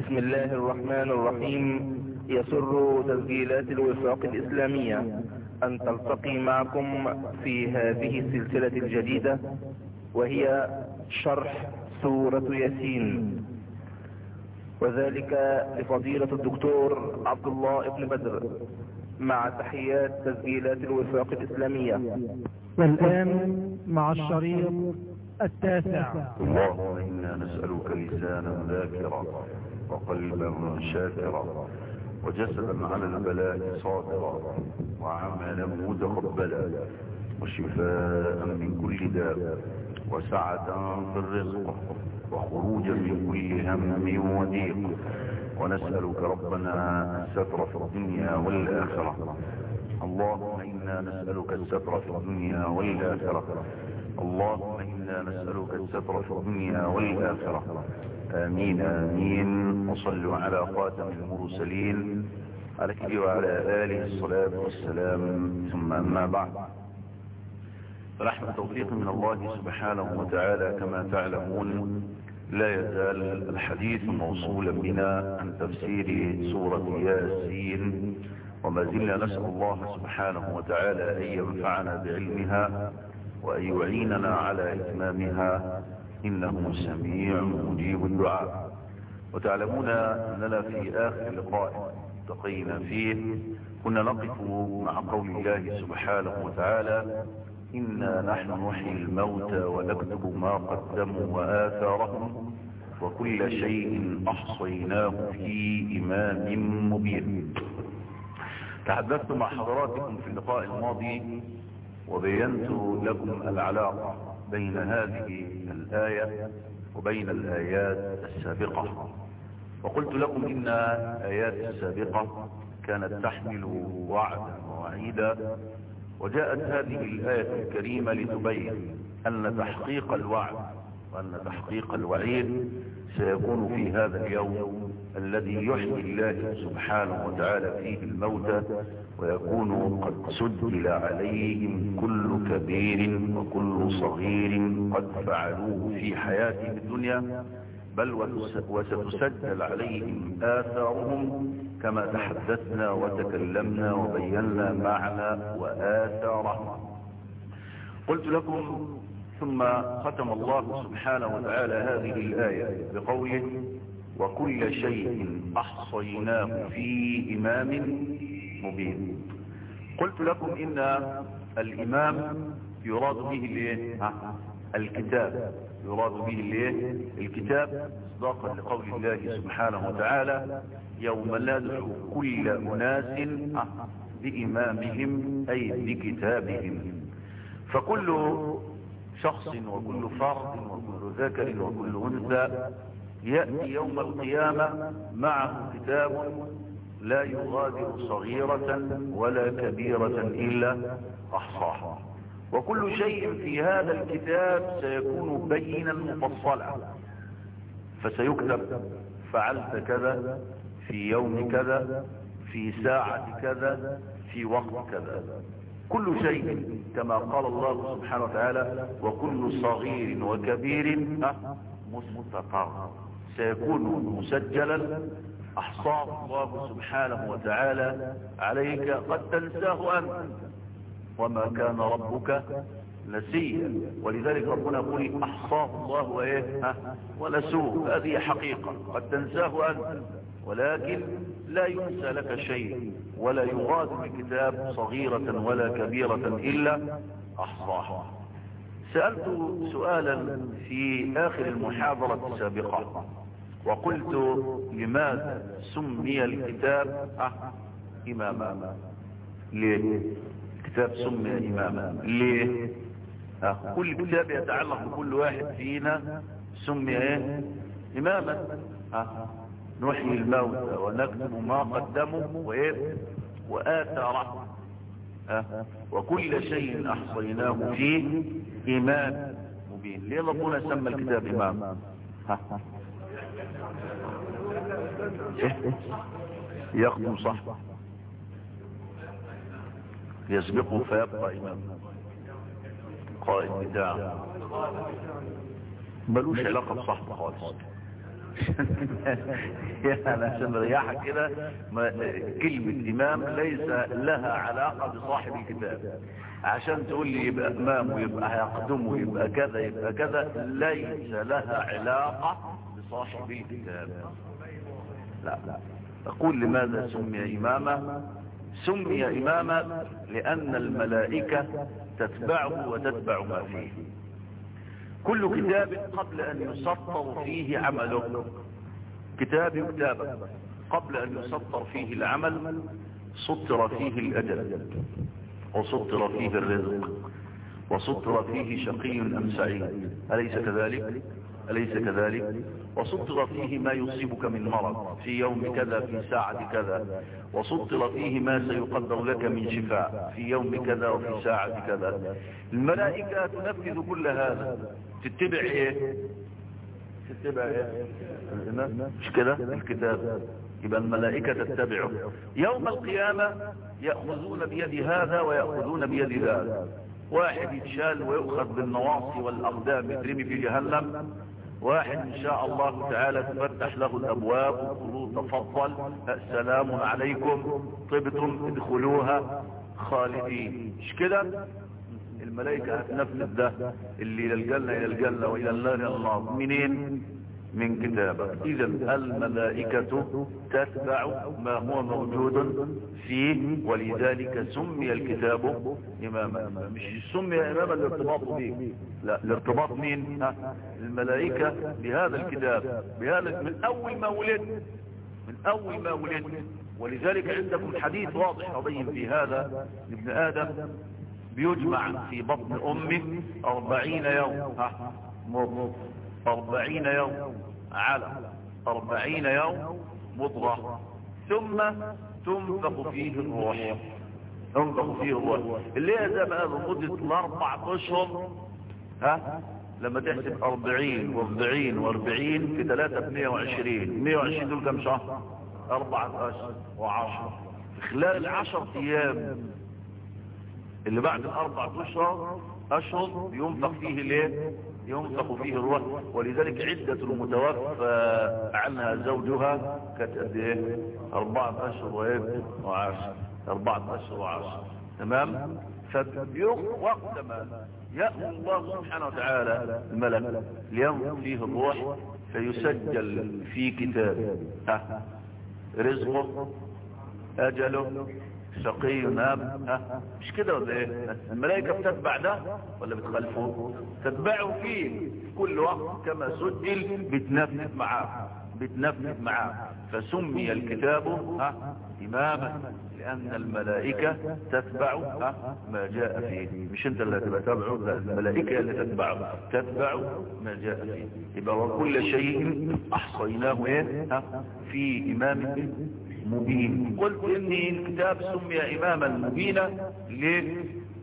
بسم الله الرحمن الرحيم يسر تسجيلات الوفاق الإسلامية أن تلتقي معكم في هذه السلسلة الجديدة وهي شرح سورة ياسين وذلك لفضيلة الدكتور عبد الله بن بدر مع تحيات تسجيلات الوفاق الإسلامية والآن مع الشريط التاسع اللهم إنا نسألك لسانا ذاكرا وقلبا شاكرا وجسدا على البلاء صابرا وعملا متقبلا وشفاء من كل داء وسعة في الرزق وخروجا من كل هم وضيق ونسألك ربنا الستر في الدنيا والآخرة اللهم إنا نسألك الستر في الدنيا والآخرة اللهم إنا نسألك الستر في الدنيا والآخرة آمين آمين وصلوا على خاتم المرسلين عليه وعلى آله الصلاة والسلام ثم أما بعد رحمة توفيق من الله سبحانه وتعالى كما تعلمون لا يزال الحديث موصولا بنا عن تفسير سورة ياسين وما زلنا نسأل الله سبحانه وتعالى أن ينفعنا بعلمها وأن يعيننا على إتمامها إنه سميع مجيب الدعاء وتعلمون أننا في آخر لقاء التقينا فيه كنا نقف مع قول الله سبحانه وتعالى إنا نحن نحيي الموتى ونكتب ما قدموا وآثارهم وكل شيء أحصيناه في إمام مبين تحدثت مع حضراتكم في اللقاء الماضي وبينت لكم العلاقة بين هذه الآية وبين الآيات السابقة وقلت لكم إن الآيات السابقة كانت تحمل وعدا ووعيدا وجاءت هذه الآية الكريمة لتبين أن تحقيق الوعد وأن تحقيق الوعيد سيكون في هذا اليوم الذي يحيي الله سبحانه وتعالى فيه الموتى ويكون قد سجل عليهم كل كبير وكل صغير قد فعلوه في حياتهم الدنيا بل وستسجل عليهم آثارهم كما تحدثنا وتكلمنا وبينا معنى وآثارهم قلت لكم ثم ختم الله سبحانه وتعالى هذه الآية بقوله وكل شيء أحصيناه في إمام مبين قلت لكم إن الإمام يراد به الايه الكتاب يراد به الايه الكتاب اصداقا لقول الله سبحانه وتعالى يوم ندعو كل أناس بإمامهم أي بكتابهم فكل شخص وكل فرد وكل ذكر وكل أنثى يأتي يوم القيامة معه كتاب لا يغادر صغيرة ولا كبيرة إلا أحصاها وكل شيء في هذا الكتاب سيكون بينا مفصلا فسيكتب فعلت كذا في يوم كذا في ساعة كذا في وقت كذا كل شيء كما قال الله سبحانه وتعالى وكل صغير وكبير مستقر سيكون مسجلا احصاه الله سبحانه وتعالى عليك قد تنساه انت وما كان ربك نسيا ولذلك ربنا يقول احصاه الله وايه ونسوه هذه حقيقة قد تنساه انت ولكن لا ينسى لك شيء ولا يغادر الكتاب صغيرة ولا كبيرة إلا أحصاها سألت سؤالا في آخر المحاضرة السابقة وقلت لماذا سمي الكتاب إماما ليه الكتاب سمي إماما ليه كل كتاب يتعلق بكل واحد فينا سمي ايه إماما نحيي الموتى ونكتب ما قدموا وايه وآثاره وكل شيء أحصيناه فيه إمام مبين ليه ربنا سمى الكتاب إمام يخدم صحبه يسبقه فيبقى إمام قائد بتاعه ملوش علاقة بصحبه خالص يعني عشان نريحك كده ما- كلمة إمام ليس لها علاقة بصاحب الكتاب عشان تقول لي يبقى إمام ويبقى هيقدم ويبقى كذا يبقى كذا ليس لها علاقة بصاحب الكتاب لا لا أقول لماذا سمي إماما سمي إماما لأن الملائكة تتبعه وتتبع ما فيه كل كتاب قبل أن يسطر فيه عمله كتاب يكتاب قبل أن يسطر فيه العمل سطر فيه الأجل وسطر فيه الرزق وسطر فيه شقي أم سعيد أليس كذلك أليس كذلك وسطر فيه ما يصيبك من مرض في يوم كذا في ساعة كذا وسطر فيه ما سيقدر لك من شفاء في يوم كذا وفي ساعة كذا الملائكة تنفذ كل هذا تتبع ايه تتبع ايه مش كده الكتاب يبقى الملائكة تتبعه يوم القيامة يأخذون بيد هذا ويأخذون بيد ذاك واحد يتشال ويؤخذ بالنواصي والأقدام يترمي في جهنم واحد ان شاء الله تعالى تفتح له الابواب وقولوا تفضل السلام عليكم طبتم ادخلوها خالدين مش كده الملائكة هتنفذ ده اللي الى الجنة الى الجنة والى النار الى النار منين من كتابك اذا الملائكة تتبع ما هو موجود فيه ولذلك سمي الكتاب اماما مش سمي اماما الارتباط به لا الارتباط مين ها؟ الملائكة بهذا الكتاب بهذا من اول ما ولد من اول ما ولد ولذلك عندكم حديث واضح يبين في هذا ابن ادم بيجمع في بطن امه اربعين يوم ها مضغ اربعين يوم على اربعين يوم مضغة ثم تنفق فيه الروح تنفق فيه الروح اللي هي زي ما قالوا مدة الاربع اشهر ها لما تحسب اربعين واربعين واربعين في ثلاثة بمية وعشرين مية وعشرين دول كم شهر اربعة اشهر وعشر في خلال العشر ايام اللي بعد الاربع اشهر اشهر ينفق فيه الايه ينفق فيه الروح ولذلك عدة المتوفى عنها زوجها كانت قد ايه اربعة اشهر وايه وعشر اربعة اشهر وعشر تمام فبيوم وقت ما يأمر الله سبحانه وتعالى الملك لينفق فيه الروح فيسجل في كتاب ها رزقه اجله شقي ناب ها مش كده ولا ايه الملائكه بتتبع ده ولا بتخالفه تتبعه فيه كل وقت كما سجل بتنفذ معاه بتنفذ معاه فسمي الكتاب ها اماما لان الملائكه تتبع ها ما جاء فيه مش انت اللي هتبقى تتبعه لا الملائكه اللي تتبعه تتبع ما جاء فيه يبقى وكل شيء احصيناه ايه ها في امام مبين قلت ان الكتاب سمي اماما مبينا ليه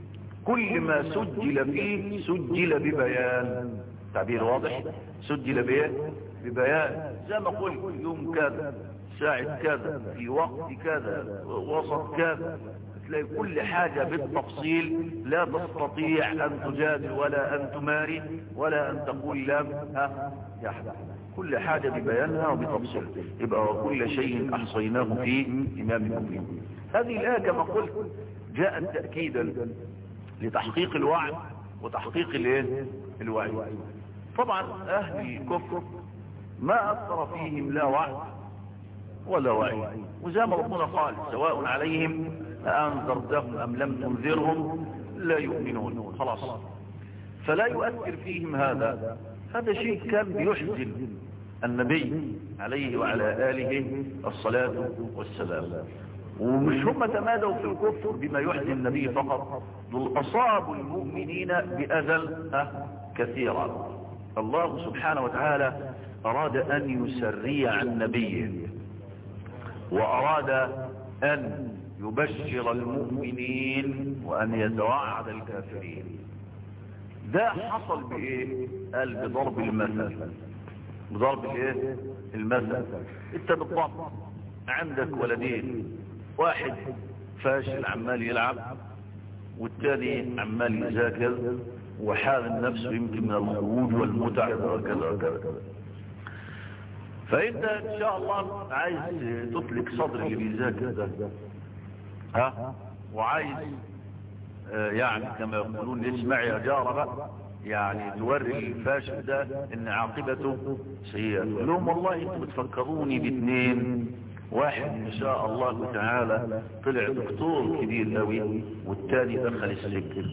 كل ما سجل فيه سجل ببيان تعبير واضح سجل بايه ببيان زي ما قلت يوم كذا ساعة كذا في وقت كذا وسط كذا تلاقي كل حاجة بالتفصيل لا تستطيع ان تجادل ولا ان تماري ولا ان تقول لم ها يحدث كل حاجة ببيانها وبتفصيل يبقى وكل شيء احصيناه في امام مبين هذه الآية كما قلت جاءت تأكيدا لتحقيق الوعد وتحقيق الايه الوعي طبعا اهل الكفر ما اثر فيهم لا وعد ولا وعي وزي ما ربنا قال سواء عليهم أأنذرتهم أم لم تنذرهم لا يؤمنون خلاص فلا يؤثر فيهم هذا هذا شيء كان بيحزن النبي عليه وعلى آله الصلاة والسلام ومش هم تمادوا في الكفر بما يحزن النبي فقط دول أصابوا المؤمنين بأذى كثيرا الله سبحانه وتعالى أراد أن يسري عن نبيه وأراد أن يبشر المؤمنين وأن يتوعد الكافرين ده حصل بإيه قال بضرب المثل بضرب الايه المثل انت بالضبط عندك ولدين واحد فاشل عمال يلعب والتاني عمال يذاكر وحال نفسه يمكن من الخروج والمتع وكذا وكذا فانت ان شاء الله عايز تطلق صدر اللي بيذاكر ده ها وعايز آه يعني كما يقولون اسمع يا جار بقى يعني توري الفاشل ده ان عاقبته سيئة تقول لهم والله انتوا بتفكروني باثنين واحد ان شاء الله تعالى طلع دكتور كبير قوي والتاني دخل السجن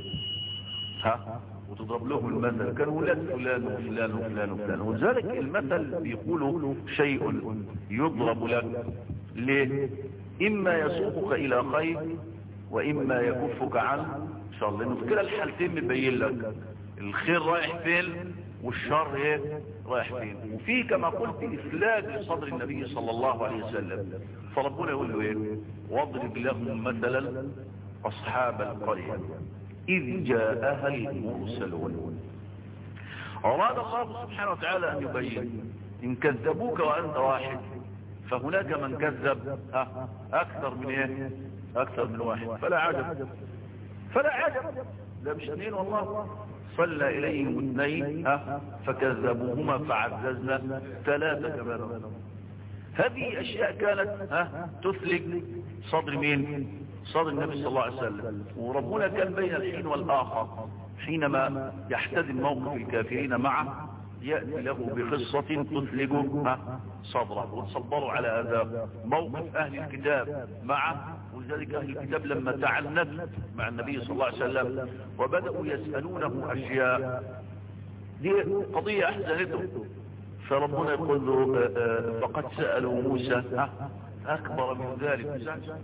ها وتضرب لهم المثل كانوا ولاد فلان وفلان وفلان وفلان ولذلك المثل بيقولوا شيء يضرب لك ليه اما يسوقك الى خير واما يكفك عنه ان شاء الله لانه في كلا الحالتين مبين لك الخير رايح فين والشر ايه رايح فين وفي كما قلت اسلام لصدر النبي صلى الله عليه وسلم فربنا يقول له ايه واضرب لهم مثلا اصحاب القريه اذ جاءها المرسلون اراد الله سبحانه وتعالى ان يبين ان كذبوك وانت واحد فهناك من كذب اكثر من ايه اكثر من واحد فلا عجب فلا عجب لا مش اثنين والله صلى إليهم اثنين فكذبوهما فعززنا ثلاثة كمان هذه أشياء كانت تثلج صدر مين صدر النبي صلى الله عليه وسلم وربنا كان بين الحين والآخر حينما يحتدم موقف الكافرين معه يأتي له بقصة تثلج صدره وتصبروا على هذا موقف أهل الكتاب معه ولذلك أهل الكتاب لما تعنت مع النبي صلى الله عليه وسلم وبدأوا يسألونه أشياء دي قضية أحزنته فربنا يقول له فقد سألوا موسى أكبر من ذلك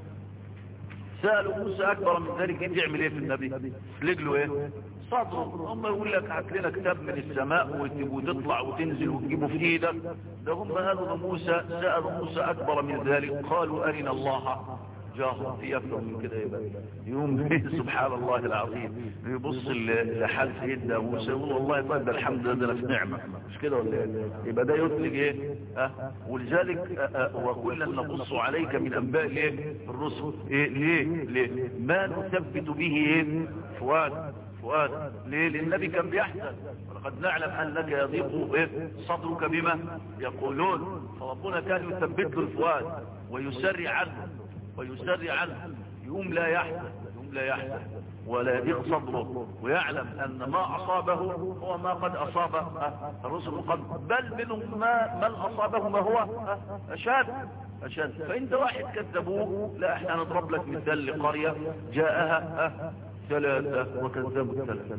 سألوا موسى أكبر من ذلك تعمل إيه في النبي سلق له إيه صدره هم يقول لك هات لنا كتاب من السماء وتطلع وتنزل وتجيبه في ايدك ده هم قالوا موسى سألوا موسى أكبر من ذلك قالوا أرنا الله جاهر في أكثر من كده يبقى يوم سبحان الله العظيم يبص لحال سيدنا موسى يقول والله طيب ده الحمد لله ده في نعمة مش كده ولا ايه يبقى ده يطلق ايه أه؟ ولذلك أه وكلا نقص عليك من انباء ايه الرسل إيه ليه ليه ما نثبت به ايه فؤاد فؤاد ليه لان النبي كان بيحزن ولقد نعلم انك يضيق إيه؟ صدرك بما يقولون فربنا كان يثبت له الفؤاد ويسرع عنه ويسرع عنه يوم لا يحزن يوم لا يحزن ولا يضيق صدره ويعلم ان ما اصابه هو ما قد اصاب الرسل قد بل منهم ما من اصابه ما هو اشد اشد فانت واحد كذبوه لا احنا نضرب لك مثال لقرية جاءها ثلاثة وكذبوا الثلاثة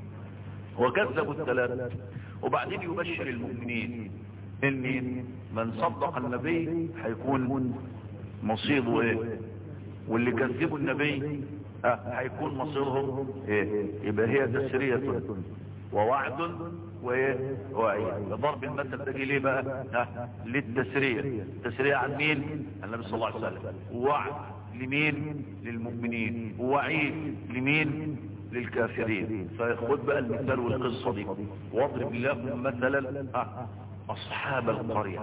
وكذبوا الثلاثة وبعدين يبشر المؤمنين ان من صدق النبي هيكون مصيره ايه واللي كذبوا النبي اه هيكون مصيرهم ايه يبقى هي تسرية ووعد وايه وعيد ضرب المثل ده ليه بقى ها للتسرية تسرية عن مين النبي صلى الله عليه وسلم وعد لمين للمؤمنين ووعيد لمين للكافرين فخد بقى المثال والقصة دي واضرب لهم مثلا اصحاب القرية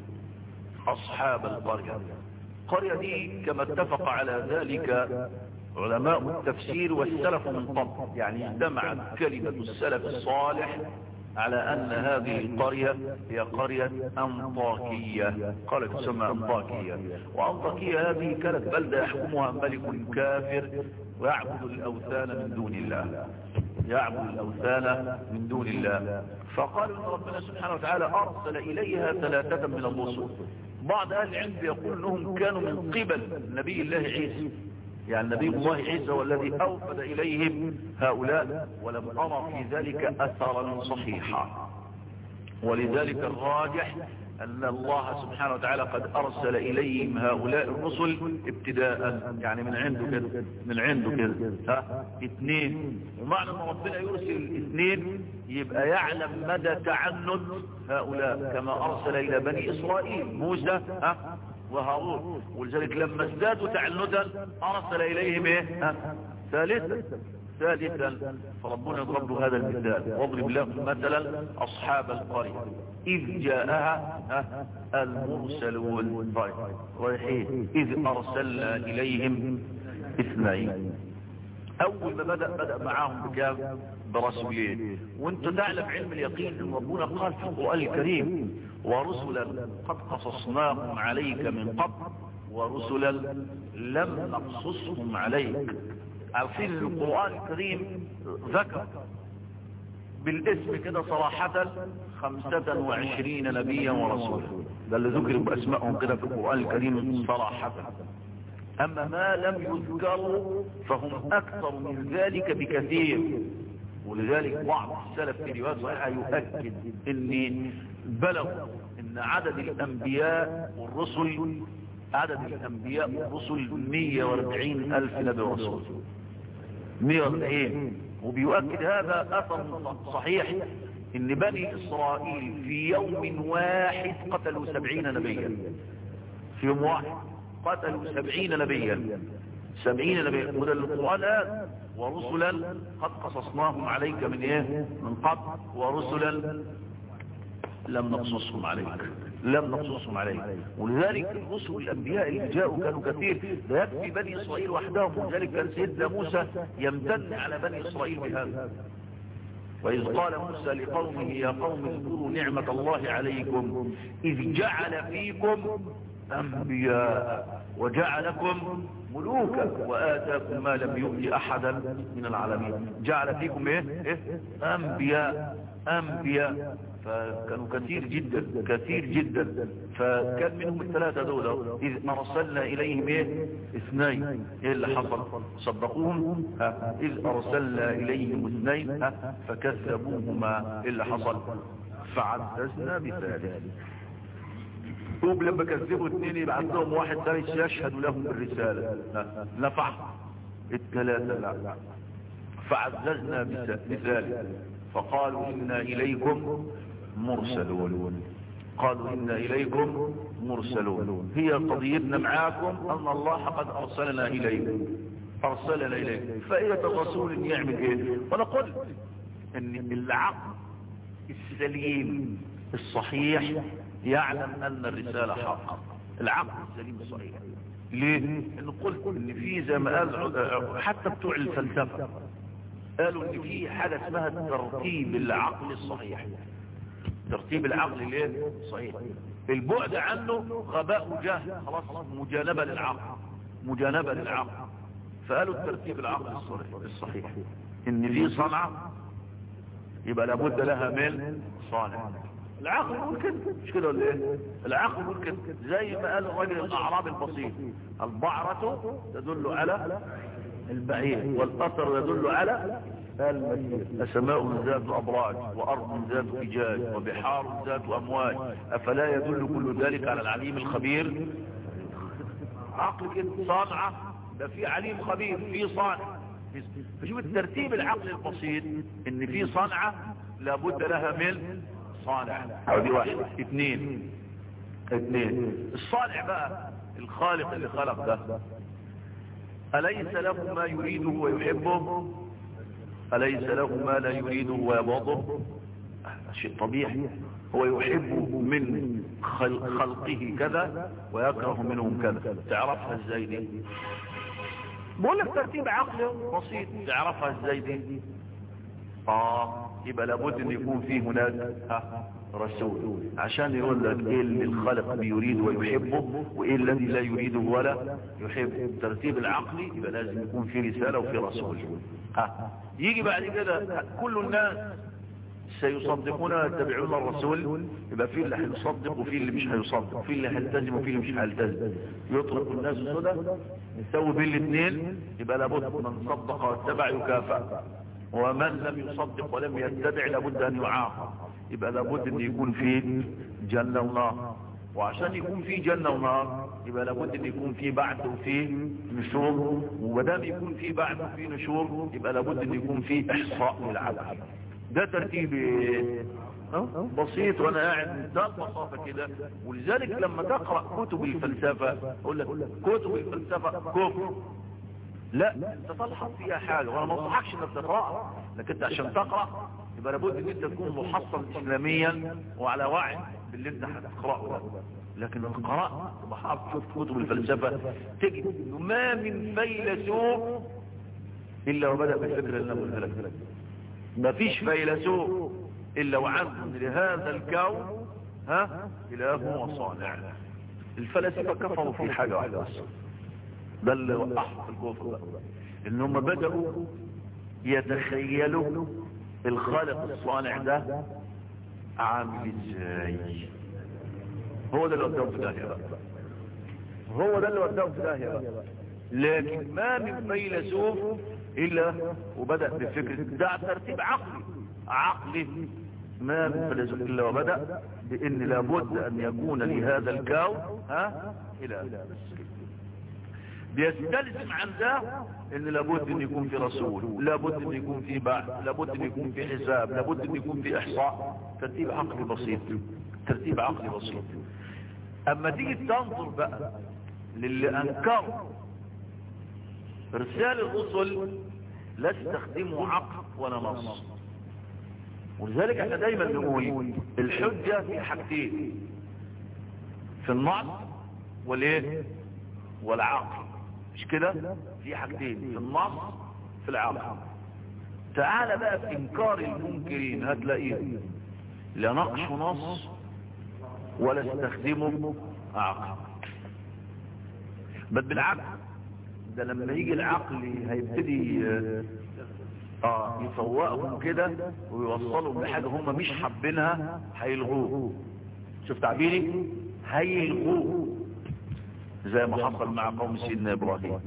اصحاب القرية القرية دي كما اتفق على ذلك علماء التفسير والسلف من قبل يعني اجتمعت كلمة السلف الصالح على ان هذه القرية هي قرية انطاكية قالت تسمى انطاكية وانطاكية هذه كانت بلدة يحكمها ملك كافر ويعبد الاوثان من دون الله يعبد الاوثان من دون الله فقالوا ان ربنا سبحانه وتعالى ارسل اليها ثلاثة من الرسل بعض اهل العلم يقول انهم كانوا من قبل نبي الله عيسى يعني نبي الله عيسى والذي اوفد اليهم هؤلاء ولم ارى في ذلك اثرا صحيحا ولذلك الراجح ان الله سبحانه وتعالى قد ارسل اليهم هؤلاء الرسل ابتداء يعني من عنده كده من عنده كده ها اثنين ومعنى ان ربنا يرسل اثنين يبقى يعلم مدى تعنت هؤلاء كما ارسل الى بني اسرائيل موسى ها وهارون ولذلك لما ازدادوا تعنتا ارسل اليهم ايه ها ثالثا ثالثا فربنا يضرب له هذا المثال واضرب لهم مثلا اصحاب القرية اذ جاءها المرسلون رايحين اذ ارسلنا اليهم اثنين اول ما بدأ بدأ معاهم بكام برسولين وانت تعلم علم اليقين ان ربنا قال في القرآن الكريم ورسلا قد قصصناهم عليك من قبل ورسلا لم نقصصهم عليك عارفين القرآن الكريم ذكر بالاسم كده صراحة خمسة وعشرين نبيا ورسولا ده اللي ذكر بأسمائهم كده في القرآن الكريم صراحة أما ما لم يذكروا فهم أكثر من ذلك بكثير ولذلك بعض السلف في روايات صحيحة يؤكد ان بلغوا ان عدد الانبياء والرسل عدد الانبياء والرسل 140 الف نبي ورسول 140 وبيؤكد هذا اثر صحيح ان بني اسرائيل في يوم واحد قتلوا سبعين نبيا في يوم واحد قتلوا سبعين نبيا سبعين نبيا وده القرآن قال ورسلا قد قصصناهم عليك من ايه من قبل ورسلا لم نقصصهم عليك لم نقصصهم عليك ولذلك الرسل الانبياء اللي جاءوا كانوا كثير ده يكفي بني اسرائيل وحدهم ولذلك كان سيدنا موسى يمتن على بني اسرائيل بهذا وإذ قال موسى لقومه يا قوم اذكروا نعمة الله عليكم إذ جعل فيكم أنبياء وجعلكم ملوكا وآتاكم ما لم يؤت أحدا من العالمين جعل فيكم إيه؟ إيه؟ أنبياء أنبياء فكانوا كثير جدا كثير جدا فكان منهم الثلاثة دول إذ أرسلنا إليهم إيه؟ اثنين إيه اللي حصل صدقوهم ها. إذ أرسلنا إليهم اثنين ها. فكذبوهما إيه اللي حصل فعززنا بثالث طوب لما كذبوا اثنين يبعث لهم واحد ثالث يشهد لهم بالرسالة نفع الثلاثة لا فعززنا بثالث فقالوا إنا إليكم مرسلون قالوا إنا إليكم مرسلون هي قضيتنا معاكم أن الله قد أرسلنا إليكم أرسلنا إليكم فإذا الرسول يعمل إيه ونقول أن العقل السليم الصحيح يعلم أن الرسالة حق العقل السليم الصحيح ليه؟ إنه قلت إن في زي ما قال حتى بتوع الفلسفة قالوا إن في حاجة اسمها ترتيب العقل الصحيح ترتيب العقل الايه صحيح البعد عنه غباء وجهل خلاص مجانبة للعقل مجانبة للعقل فقالوا الترتيب العقل الصحيح ان في صنعة يبقى لابد لها من صانع العقل يقول كده مش كده ولا ايه العقل يقول كده زي ما قال الراجل الاعراب البسيط البعرة تدل على البعير والاثر يدل على السماء ذات أبراج وأرض ذات فجاج وبحار ذات أمواج أفلا يدل كل ذلك على العليم الخبير عقل كده صانعة ده في عليم خبير في صانع فشوف الترتيب العقل البسيط ان في صنعة لابد لها من صانع دي واحد اثنين اثنين الصانع بقى الخالق اللي خلق ده أليس له ما يريده ويحبه أليس له ما لا يريده ويبغضه شيء طبيعي هو يحب من خلقه كذا ويكره منهم كذا تعرفها ازاي دي بقول لك ترتيب عقلي بسيط تعرفها ازاي دي اه يبقى لابد ان يكون في هناك رسول عشان يقول لك ايه اللي الخلق بيريد ويحبه وايه الذي لا يريده ولا يحب الترتيب العقلي يبقى لازم يكون في رسالة وفي رسول ها يجي بعد كده كل الناس سيصدقون ويتبعون الرسول يبقى في اللي هيصدق وفي اللي مش هيصدق في اللي هيلتزم وفي اللي مش هيلتزم يطلق الناس سدى يسوي بين الاثنين يبقى لابد من صدق واتبع يكافأ ومن لم يصدق ولم يتبع لابد ان يعاقب يبقى لابد ان يكون في جنة ونار وعشان يكون في جنة ونار يبقى لابد ان يكون في بعث وفي نشور ومدام يكون في بعث وفي نشور يبقى لابد ان يكون في احصاء للعدد ده ترتيب بسيط وانا قاعد ده ببساطه كده ولذلك لما تقرا كتب الفلسفه اقول لك كتب الفلسفه كفر لا انت تلحظ فيها حاجه وانا ما انصحكش انك تقراها لكن انت عشان تقرا يبقى لابد ان انت تكون محصن اسلاميا وعلى وعي باللي انت هتقراه ده لكن القراء تبقى حافظ شوف كتب الفلسفه تجد انه ما من فيلسوف الا وبدا بالفكره اللي انا قلت لك ما فيش فيلسوف الا وعنده لهذا الكون ها اله وصانع الفلاسفة كفروا في حاجة واحدة بس ده اللي وقعهم في الكفر بقى ان هم بدأوا يتخيلوا الخالق الصانع ده عامل ازاي هو ده اللي وداهم في داهية بقى هو ده اللي وداهم في داهية بقى لكن ما من فيلسوف الا وبدأ بفكرة ده ترتيب عقلي عقلي ما من فيلسوف الا وبدأ بان لابد ان يكون لهذا الكون ها الى بيستلزم عن ده ان لابد ان يكون في رسول لابد ان يكون في بعث لابد ان يكون في حساب لابد ان يكون في احصاء ترتيب عقلي بسيط ترتيب عقلي بسيط اما تيجي تنظر بقى للي انكروا ارسال الرسل لا استخدموا عقل ولا نص ولذلك احنا دايما نقول الحجة في حاجتين في النص والايه والعقل مش كده في حاجتين في النص في العقل تعال بقى في انكار المنكرين هتلاقيه لا نقش نص ولا استخدمه عقل بل بالعكس ده لما يجي العقل هيبتدي اه يفوقهم كده ويوصلهم لحاجة هم مش حابينها هيلغوه شوف تعبيري هيلغوه زي ما حصل مع قوم سيدنا ابراهيم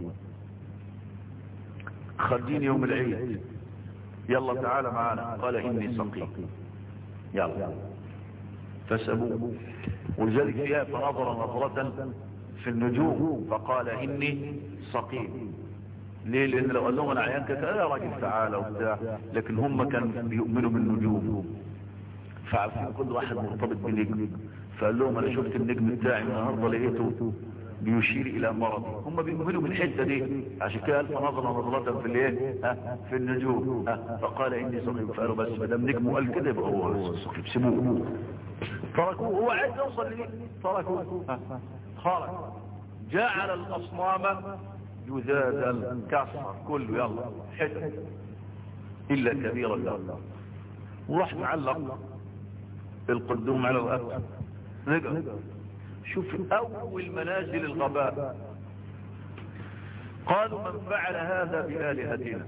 خدين يوم العيد يلا تعالى معنا قال اني سقيم يلا فسبوه ولذلك فيها فنظر نظرة في النجوم فقال اني سقيم ليه لان لو قال لهم انا عيان كده يا راجل تعالى وبتاع لكن هم كانوا بيؤمنوا بالنجوم فعارفين كل واحد مرتبط بنجم فقال لهم انا شفت النجم بتاعي النهارده لقيته بيشير الى مرض هم بيؤمنوا بالحته دي عشان كده الف نظر نظرة في الايه في النجوم فقال اني سقيم فقالوا بس ما دام نجم قال كده يبقى هو سقيم سيبوه تركوه هو عايز يوصل ليه تركوه خرج جعل الاصنام يذادل كسر كله يلا حتت الا كبيرا له وراح معلق القدوم على الأرض رجع شوف أول منازل الغباء قالوا من فعل هذا بآلهتنا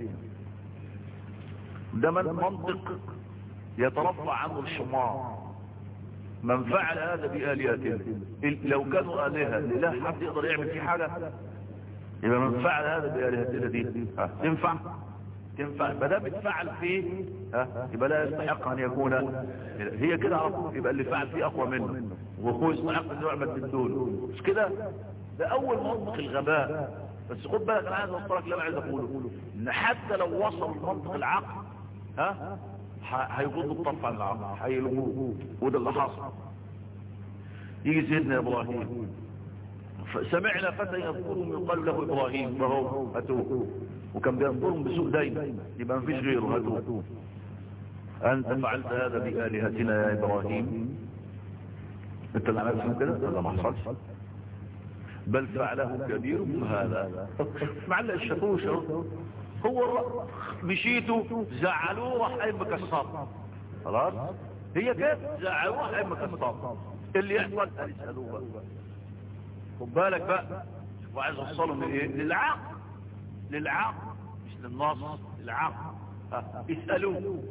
ده من منطق يترفع عنه الحمار من فعل هذا بآلهتنا لو كانوا آلهة لا حد يقدر يعمل فيه حاجة يبقى من فعل هذا بآلهتنا دي تنفع تنفع ما دام اتفعل فيه ها يبقى لا يستحق ان يكون هي كده على طول يبقى اللي فعل فيه اقوى منه وهو يستحق ان يعمل بالدول مش كده ده اول منطق الغباء بس خد بالك انا عايز اوصلك اللي انا عايز اقوله ان حتى لو وصل منطق العقل ها هيغض الطرف عن العقل هيلغوه وده اللي حصل يجي سيدنا ابراهيم سمعنا فتى يذكرهم يقال له ابراهيم فهو اتوه وكان بينظرهم بسوء دايما يبقى مفيش غيره هاتوه انت فعلت هذا بآلهتنا يا ابراهيم انت اللي عملت كده ولا ما حصلش بل فعله كبير هذا معلق الشاكوش هو مشيته زعلوه راح قايم مكسر خلاص هي كده زعلوه راح قايم مكسر اللي يحصل اسالوه بقى خد بالك بقى وعايز اوصله من ايه للعقل للعقل مش للنص للعقل اسألوه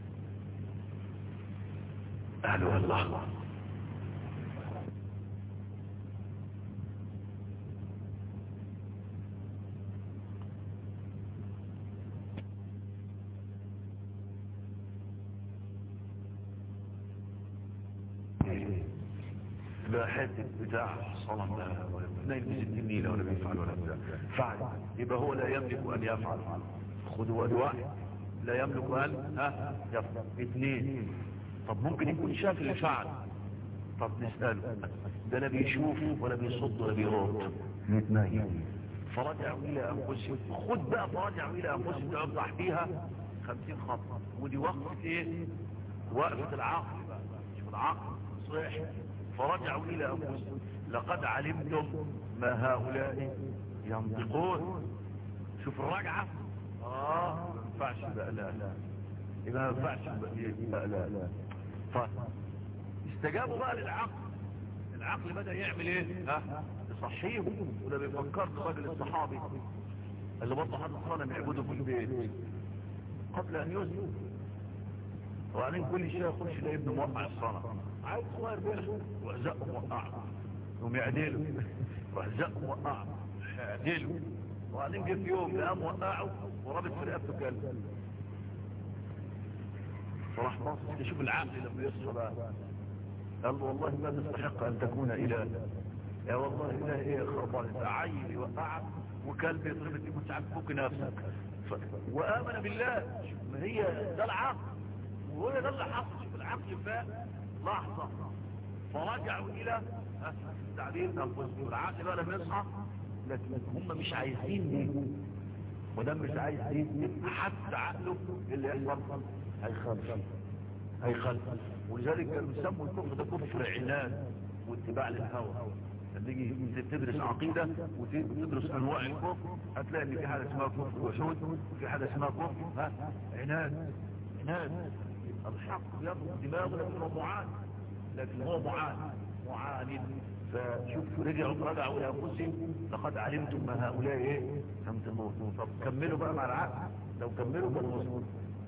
قالوا الله لا حته بتاع صنم ده نايم بست النيلة ولا بيفعل ولا بتاع فعل يبقى هو لا يملك ان يفعل خذوا ادواء لا يملك ان ها يفعل اثنين طب ممكن يكون شاف اللي فعل طب نسأله ده لا بيشوف ولا بيصد ولا بيرد نتناهي فرجعوا الى انفسهم خد بقى فرجعوا الى انفسهم تقعد تحتيها خمسين خط ودي وقفة ايه وقفة العقل بقى شوف العقل صح فرجعوا إلى أنفسهم لقد علمتم ما هؤلاء ينطقون شوف الرجعة آه ما ينفعش بقى لا لا يبقى ما ينفعش بقى لا لا طيب استجابوا بقى للعقل العقل بدأ يعمل ايه ها يصحيهم وده بيفكرني الراجل الصحابي اللي برضه حد صنم يعبده في البيت قبل ان يسلم وبعدين كل شيء يخش يلاقي ابنه موقع الصنم عايز صغير بيه وزقه موقعه يقوم يعدله وزقه موقعه يعدله وبعدين جه في يوم لقاه موقعه ورابط في رقبته كلب فراح باصص يشوف العقل لما يصحى بقى قال له والله ما تستحق ان تكون اله يا والله اله ايه خربان انت عيل يوقعك وكلب يضربك يكون عارف فوق نفسك ف... وامن بالله ما هي ده العقل وهو ده اللي حصل شوف العقل فاق لحظه فرجعوا الى التعبير انفسهم العقل بقى لما يصحى لكن هم مش عايزين دي وده مش عايز دي حتى عقله اللي يحصل هيخالف هيخالف ولذلك كانوا يسموا الكفر ده كفر عناد واتباع للهوى لما تيجي تدرس عقيدة وتدرس انواع الكفر هتلاقي ان في حاجة اسمها كفر وحود وفي حاجة اسمها كفر ها عناد عناد الحق يضرب دماغه لكن هو معاند لكن هو معاند معاند فشوف رجعوا رجعوا الى انفسهم لقد علمتم ما هؤلاء ايه يمتمون طب كملوا بقى مع العقل لو كملوا كانوا مظبوط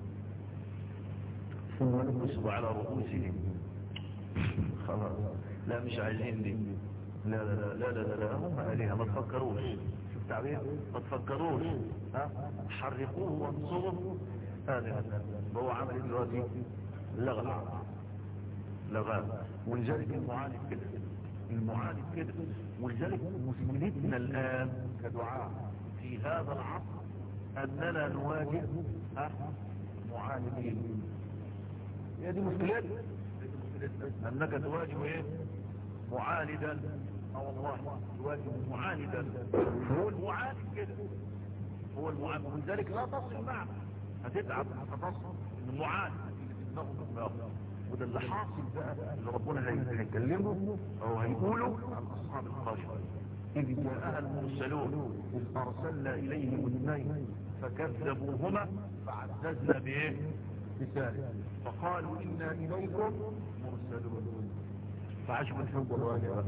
ثم نقصوا على رؤوسهم خلاص لا مش عايزين دي لا لا لا لا لا, لا. هم آلهة ما تفكروش شوف تعبير ما تفكروش ها حرقوه وانصروا هذا هو عمل دلوقتي لغى لغى ولذلك المعاند كده المعاند كده ولذلك مشكلتنا الآن كدعاء في هذا العصر أننا نواجه معاندين هي دي مشكلتنا أنك تواجه إيه معاندا اه والله تواجه معاندا هو المعاند كده هو المعاند ولذلك لا تصل معه هتتعب هتصل المعاند وده اللي حاصل بقى اللي ربنا هيكلمه او هيقوله عن اصحاب القريه اذ جاءها المرسلون اذ ارسلنا اليهم اثنين فكذبوهما فعززنا بايه بثالث فقالوا انا اليكم مرسلون فعجبوا الحب والواجب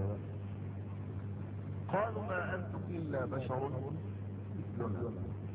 قالوا ما انتم الا بشر مثلنا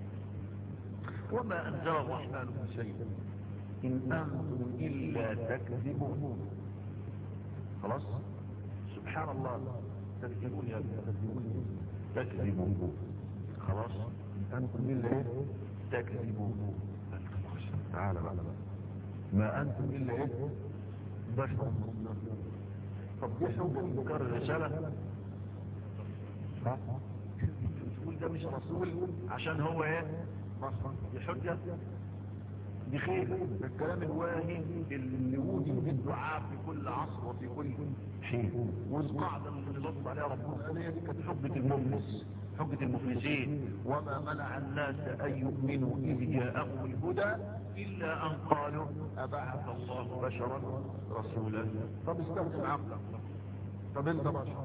وما انزل الرحمن من شيء إن أنتم إلا تكذبون خلاص سبحان الله تكذبون يا تكذبون تكذبون خلاص إن أنتم إلا تكذبون تعالى بقى ما أنتم إلا إيه بشر طب دي حب مكرر الرسالة ها تقول ده مش رسول عشان هو ايه دي حجة دي خير الكلام الواهي اللي وجد بالدعاء في كل عصر وفي كل حين والقاعدة اللي نص عليها ربنا دي كانت حجة المفلس حجة المفلسين وما منع الناس أن يؤمنوا إذ جاءهم الهدى إلا أن قالوا أبعث الله بشرا رسولا طب استخدم عقلك طب انت بشر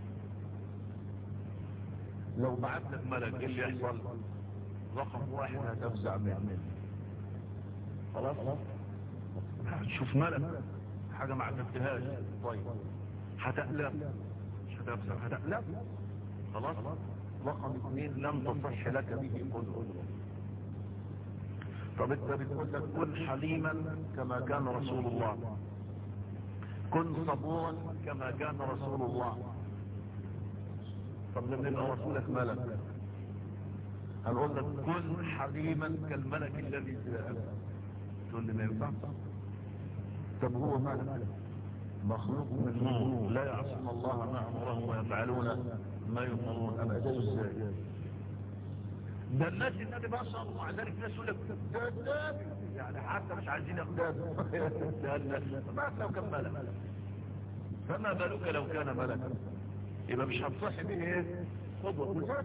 لو بعت لك ملك ايه اللي يحصل رقم واحد هتفزع منه خلاص هتشوف ملك حاجة ما عجبتهاش طيب هتألف مش هتفزع هتألف خلاص رقم اثنين لم تصح لك به قدوة طب انت بتقول لك كن حليما كما كان رسول الله كن صبورا كما كان رسول الله طب لما يبقى رسولك ملك هنقول لك كن حليما كالملك الذي جاءك تقول لي ما ينفع طب هو ملك مخلوق من نور لا يعصون الله ما امرهم ويفعلون ما يؤمرون اما ده ازاي ده الناس النبي ما شاء الله ذلك الناس يقول لك ده النبي يعني حتى مش عايزين ياخدوه ما لو كان ملك فما بالك لو كان ملكا يبقى مش هتصح به ايه قدوة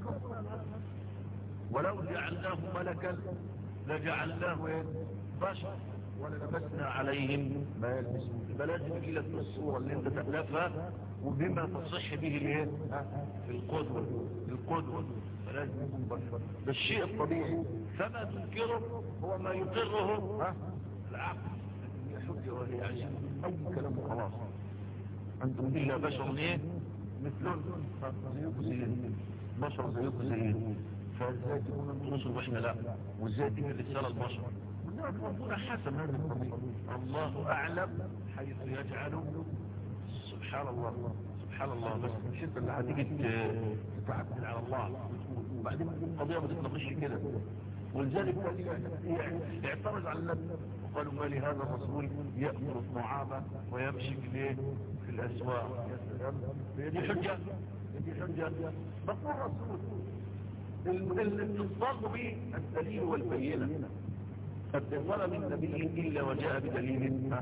ولو جعلناه ملكا لجعلناه ايه بشر وللبسنا عليهم ما يلبسون يبقى لازم يجي لك الصورة اللي انت تألفها وبما تصح به الايه في القدوة القدوة فلازم يكون بشر ده الشيء الطبيعي فما تنكره هو ما يقره ها العقل لكن هي حجة وهي عشان اي كلام خلاص انتم الا بشر ايه مثلهم زيكم زينا بشر زيكم زينا فازاي تكونوا انتم رسل واحنا لا وازاي تيجي الرساله البشر ربنا حسب هذا الطريق الله اعلم حيث يجعل سبحان الله سبحان الله بس مش انت اللي هتيجي تتعبد على الله وبعدين القضيه ما تتناقش كده ولذلك يعني اعترض على النبي وقالوا ما لهذا الرسول يأكل الطعام ويمشي في الايه في الاسواق دي حجة دي حجة بس الرسول الاتصال به الدليل والبينة اتصال من نبي الا وجاء بدليل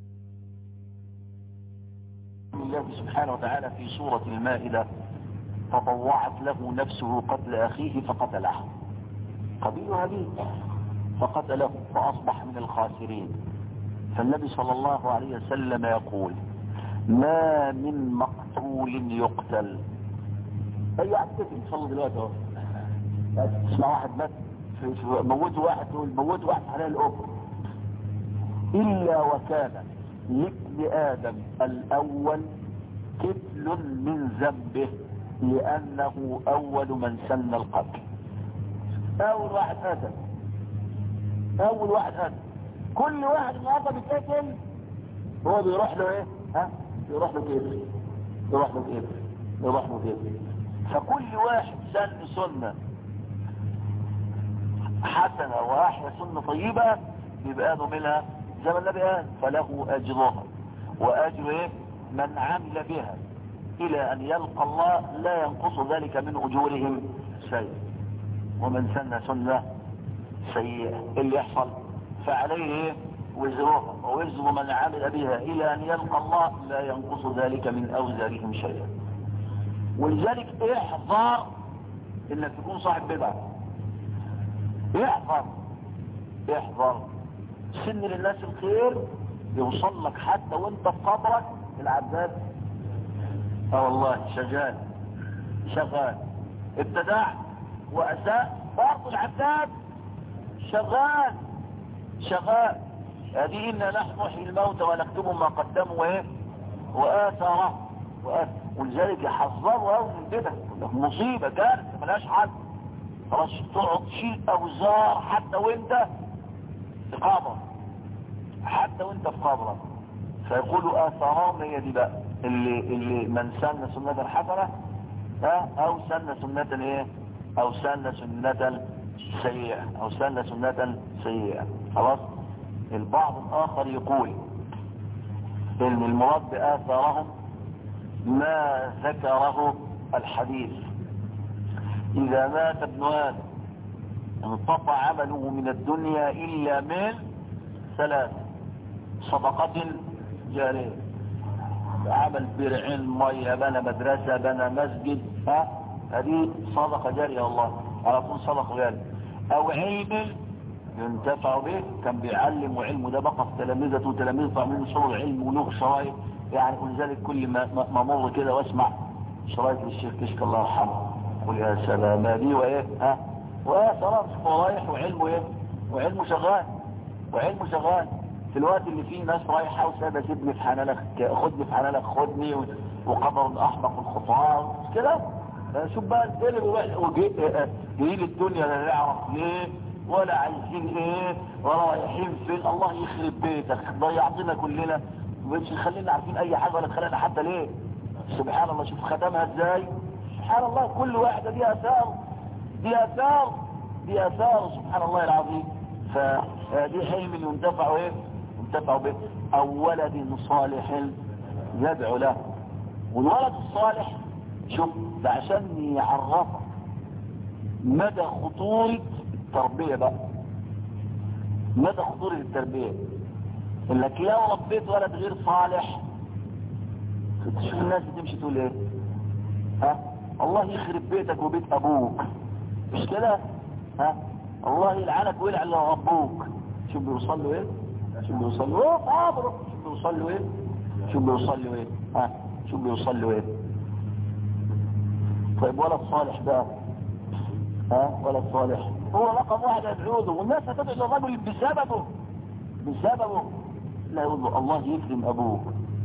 الله سبحانه وتعالى في سورة المائدة فطوعت له نفسه قتل أخيه فقتله قبيل هابيل فقتله فأصبح من الخاسرين فالنبي صلى الله عليه وسلم يقول ما من مقتول يقتل أي واحد تفهم صلوا دلوقتي اهو اسمع واحد بس موتوا واحد تقول موتوا واحد على الأب إلا وكان لابن آدم الأول كفل من ذنبه لأنه أول من سن القتل أول واحد قتل أول واحد قتل كل واحد النهارده بيتقتل هو بيروح له إيه؟ ها؟ بيروح له كيف؟ يروح له كيف؟ يروح له كيف؟ فكل واحد سن سنة حسنة وأحيا سنة طيبة يبقى له منها زي ما النبي قال فله أجرها وأجر إيه؟ من عمل بها إلى أن يلقى الله لا ينقص ذلك من أجورهم شيء ومن سن سنة سيئة اللي يحصل فعليه إيه؟ وزرها ووزر من عمل بها إلى أن يلقى الله لا ينقص ذلك من أوزارهم شيئا ولذلك احذر انك تكون صاحب بدعة احذر احذر سن للناس الخير يوصل لك حتى وانت في قبرك العذاب اه والله شغال شغال ابتدع واساء برضه العذاب شغال شغال هذه إنا نحن نحيي الموت ونكتب ما قدموا وايه وآثاره وآثاره ولذلك يحذروا قوي من كده مصيبة كارثة ملهاش حل خلاص تقعد تشيل أوزار حتى وانت في قبر حتى وانت في قبرك فيقولوا آثارهم هي دي بقى اللي, اللي من سن سنة حسنة ها أو سن سنة ايه أو سن سنة سيئة أو سن سنة سيئة خلاص البعض الآخر يقول إن المراد بآثارهم ما ذكره الحديث إذا مات ابن آدم انقطع عمله من الدنيا إلا من ثلاث صدقة جارية عمل برعين مية بنى مدرسة بنى مسجد ها هذه صدقة جارية والله على طول صدقة جارية أو علم ينتفع به كان بيعلم وعلمه ده بقى في تلامذته وتلامذته عاملين صور علم ولغ شرايط يعني ولذلك كل ما ما مر كده واسمع شرايط للشيخ كشك الله يرحمه قول يا سلام دي وايه ها ويا سلام رايح وعلمه ايه وعلمه شغال وعلمه شغال في الوقت اللي فيه ناس رايحه وسابه سيبني في حنانك خدني في حنانك خدني وقدر الاحمق الخطوات كده شوف بقى الدنيا وجايين الدنيا لا نعرف ليه ولا عايزين ايه ولا رايحين فين الله يخرب بيتك ضيعتنا كلنا مش خلينا عارفين اي حاجه ولا تخلينا حتى ليه سبحان الله شوف ختمها ازاي سبحان الله كل واحده دي اثار دي اثار دي اثار سبحان الله العظيم فدي حلم ينتفع ايه ينتفع به او ولد صالح يدعو له والولد الصالح شوف ده عشان يعرفك مدى خطورة التربية بقى مدى خطورة التربية انك لو ربيت ولد غير صالح تشوف الناس بتمشي تقول ايه ها الله يخرب بيتك وبيت ابوك مش كده ها الله يلعنك ويلعن لو ربوك شوف بيوصل له ايه شوف بيوصل له ايه قابره شوف بيوصل له ايه شوف بيوصل له ايه ها شوف بيوصل له ايه طيب ولد صالح بقى ها ولد صالح هو رقم واحد يدعوه والناس هتدعو الرجل بسببه بسببه لا يقول له الله يكرم ابوك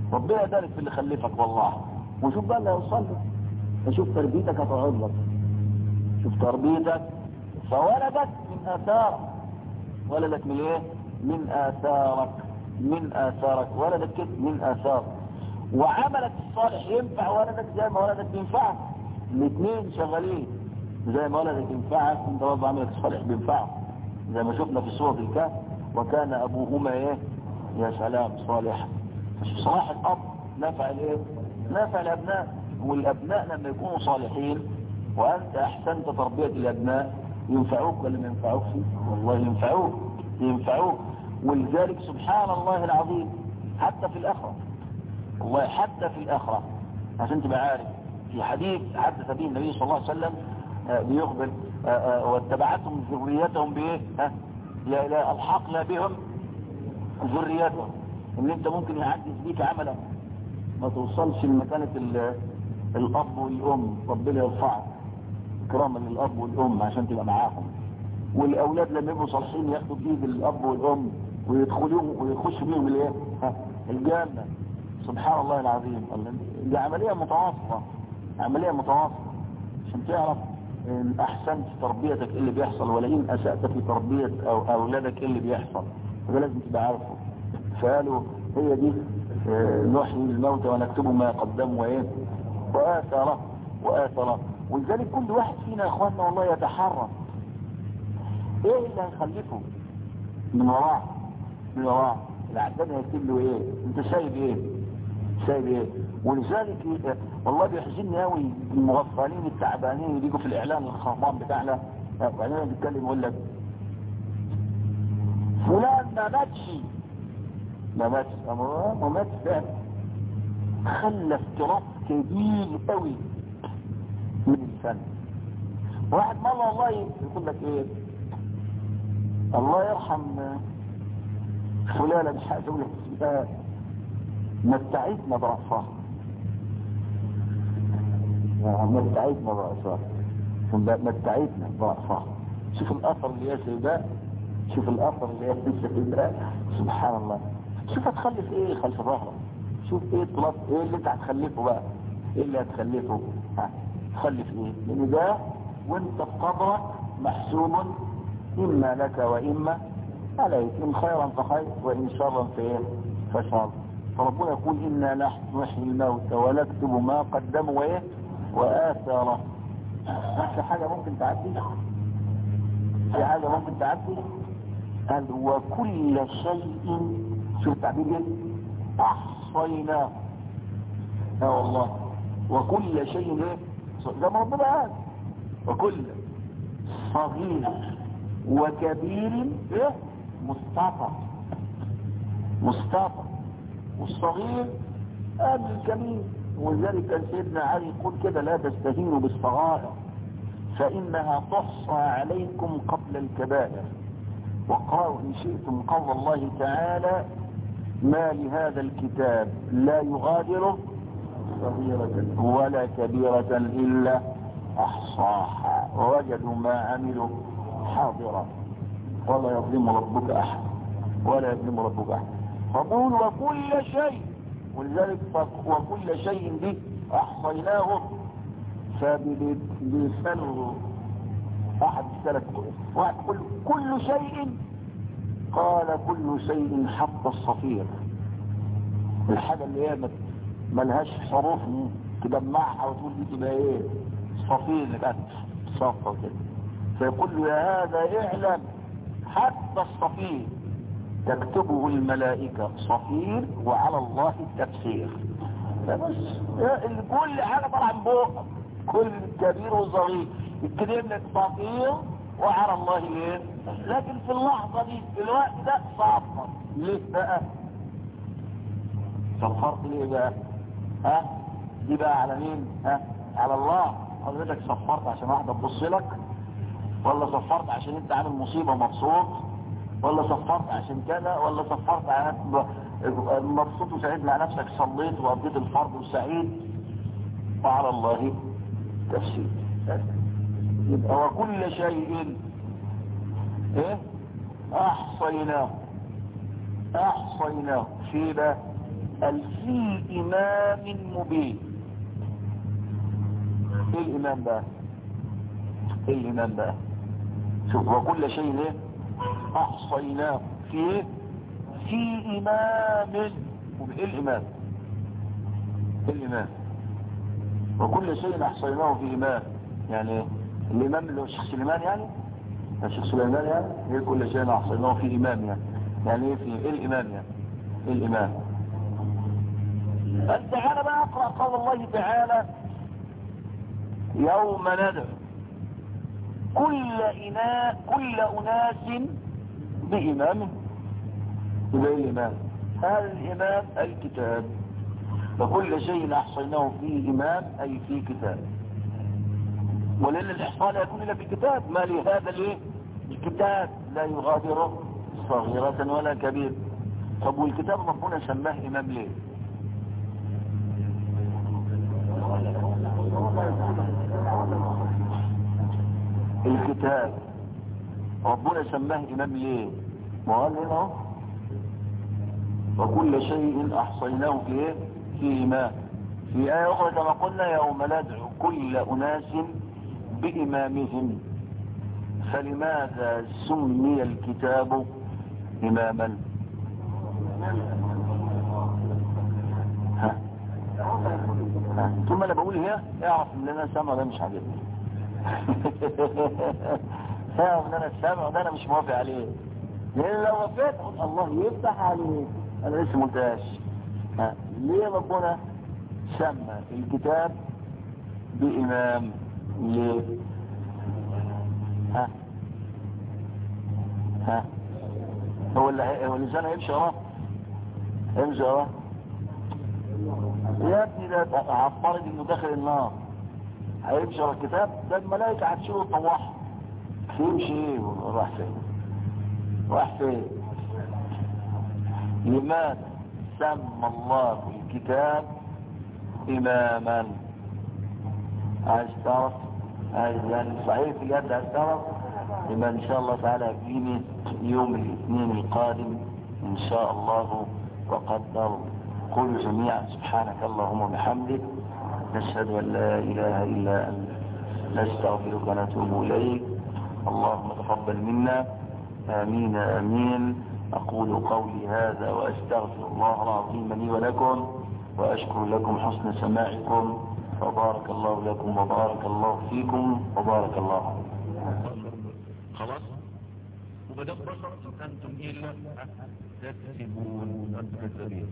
ربنا يبارك في اللي خلفك والله وشوف بقى اللي هيوصل لك فشوف تربيتك هتقعد لك شوف تربيتك فولدك من اثارك ولدك من ايه من اثارك من اثارك ولدك كده من اثارك وعملك الصالح ينفع ولدك زي ما ولدك ينفعك الاثنين شغالين زي ما ولدك ينفعك انت برضه عملك الصالح بينفعك زي ما شفنا في سورة الكهف وكان ابوهما ايه يا سلام صالح صلاح الاب نفع الايه نفع الابناء والابناء لما يكونوا صالحين وانت احسنت تربية الابناء ينفعوك ولا ما ينفعوك والله ينفعوك ينفعوك ولذلك سبحان الله العظيم حتى في الاخره والله حتى في الاخره عشان تبقى عارف في حديث حدث به النبي صلى الله عليه وسلم آه، بيخبر آه، آه، واتبعتهم ذريتهم بايه ها لا لا الحقنا بهم ذريتهم ان انت ممكن يعجز بيك عملا ما توصلش لمكانة ال- الاب والام ربنا يرفعك كراما للاب والام عشان تبقى معاهم والاولاد لما يبقوا صالحين ياخدوا بايد الاب والام ويدخلوهم ويخشوا بيهم الايه ها، الجنه سبحان الله العظيم دي عمليه متواصله عمليه متواصله عشان تعرف ان احسنت في تربيتك ايه اللي بيحصل ولئن اسأت في تربية أو اولادك ايه اللي بيحصل وده لازم تبقى عارفه فقالوا هي دي آه، نحيي الموتى ونكتب ما قدموا وايه واثره واثره ولذلك كل واحد فينا يا اخواننا والله يتحرى ايه اللي هيخلفه من وراه من وراه العداد هيكتب له ايه انت سايب ايه سايب ايه ولذلك إيه؟ والله بيحزنني قوي المغفلين التعبانين اللي بيجوا في الاعلان الخربان بتاعنا وبعدين بيتكلم يقول لك فلان ما ماتش ما ماتش أما ما ماتش فعلا خلف تراث كبير قوي من الفن واحد مرة والله يقول لك ايه الله يرحم فلانة مش عايز اقول لك اسمها متعتنا برأسها متعتنا برأسها متعتنا برأسها شوف الاثر اللي هي سيداء شوف الاثر اللي هي سيداء سبحان الله شوف هتخلف ايه خلف ظهرك شوف ايه الطلاق ايه اللي انت هتخلفه بقى ايه اللي هتخلفه ها تخلف ايه لان ده وانت في قبرك محسوب اما لك واما عليك ان خيرا فخير وان شرا فايه فشر فربنا يقول انا نحن نحيي الموتى ونكتب ما قدموا وايه واثاره في حاجه ممكن تعدي في حاجه ممكن تعدي قال وكل شيء شوف التعبير ايه احصيناه اه والله وكل شيء ايه زي ما ربنا قال وكل صغير وكبير ايه مستطر مستطر والصغير قبل الكبير ولذلك كان سيدنا علي يقول كده لا تستهينوا بالصغائر فإنها تحصى عليكم قبل الكبائر وقالوا إن شئتم قول الله تعالى ما لهذا الكتاب لا يغادر صغيرة ولا كبيرة إلا أحصاها ووجدوا ما عملوا حاضرا ولا يظلم ربك أحد ولا يظلم ربك أحد فقول وكل شيء ولذلك وكل شيء دي أحصيناه فبلسان أحد السلف واحد كل, كل شيء قال كل شيء حتى الصفير الحاجة اللي هي ملهاش حروف تجمعها وتقول دي تبقى ايه صفير اللي بقى صفة كده فيقول له يا هذا اعلم حتى الصفير تكتبه الملائكة صفير وعلى الله التفسير فبس كل حاجة طالعة من بوق كل كبير وصغير يتكلم لك صفير وعلى الله ايه لكن في اللحظة دي في الوقت ده صفر ليه بقى صفرت ليه بقى ها دي بقى على مين ها على الله حضرتك صفرت عشان واحدة تبص لك ولا صفرت عشان انت عامل مصيبة مبسوط ولا صفرت عشان كذا ولا صفرت عشان مبسوط وسعيد مع نفسك صليت وقضيت الفرض وسعيد وعلى الله تفسير يبقى وكل شيء ايه احصيناه احصيناه في بقى قال في إمام مبين ايه الإمام بقى ايه الإمام بقى شوف وكل شيء ايه أحصيناه في ايه في إمام مبين. ايه الإمام ايه الإمام وكل شيء أحصيناه في إمام يعني إيه؟ الإمام اللي هو الشيخ سليمان يعني الشيخ سليمان يعني ايه كل شيء أحصيناه في إمام يعني يعني ايه في ايه الإمام يعني ايه الإمام تعالى بقى اقرأ قول الله تعالى يوم ندعو كل إناء كل أناس بإمامه يبقى إيه الإمام هذا الإمام الكتاب فكل شيء أحصيناه في إمام أي في كتاب ولأن الإحصاء لا يكون إلا في كتاب ما لهذا الإيه الكتاب لا يغادر صغيرة ولا كبيرة طب والكتاب ربنا سماه إمام ليه الكتاب ربنا سماه إمام ليه ما قال هنا اهو وكل شيء أحصيناه في إيه في إمام في آية أخرى كما قلنا يوم ندعو كل أناس بإمامهم فلماذا سمي الكتاب إماما ها ها ثم أنا بقول هي اعرف ان انا سامع ده مش عاجبني فاهم ان انا السامع ده انا مش موافق عليه لان لو وافقت أقول الله يفتح عليك انا لسه ملتاش ها ليه ربنا سمى الكتاب بإمام ليه ها ها هو اللي هو اللسان هيمشي وراه يمشي وراه يا ابني ده عفرت انه داخل النار هيمشي ورا الكتاب ده الملائكة هتشيله طواح يمشي ايه راح فين راح فين لماذا سمى الله الكتاب اماما عايز تعرف عايز يعني صحيح في اليد عايز تعرف يبقى ان شاء الله تعالى يجيني يوم الاثنين القادم ان شاء الله وقدر قل جميعا سبحانك اللهم وبحمدك نشهد ان لا اله الا انت نستغفرك ونتوب اليك اللهم تقبل منا امين امين اقول قولي هذا واستغفر الله العظيم لي ولكم واشكر لكم حسن سماعكم وبارك الله لكم وبارك الله فيكم وبارك الله خلاص وبدأ بشر أنتم إلا تكذبون أنتم كذابين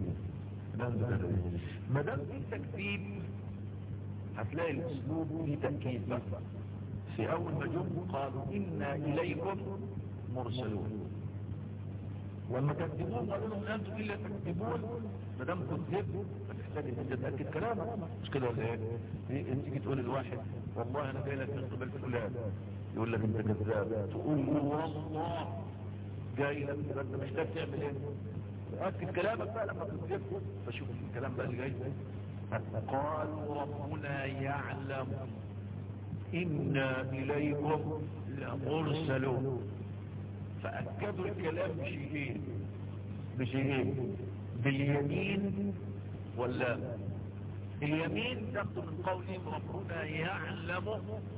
ما دام في تكذيب هتلاقي الأسلوب فيه تأكيد بقى في أول ما جم قالوا إنا إليكم مرسلون ولما كذبون قالوا لهم أنتم إلا تكذبون ما دام كذبوا فتحتاج أن تتأكد كلامك مش كده ولا إيه؟ إيه أنت تيجي تقول لواحد والله أنا جاي لك من قبل فلان يقول لك أنت كذاب تقول له والله جاي لك أنت محتاج تعمل إيه؟ تأكد كلامك بقى لما تكذبه فشوف الكلام بقى اللي جاي قالوا ربنا يعلم إنا إليكم لمرسلون فأكدوا الكلام بشيئين بشيئين باليمين ولا اليمين تاخذ من قولهم ربنا يعلم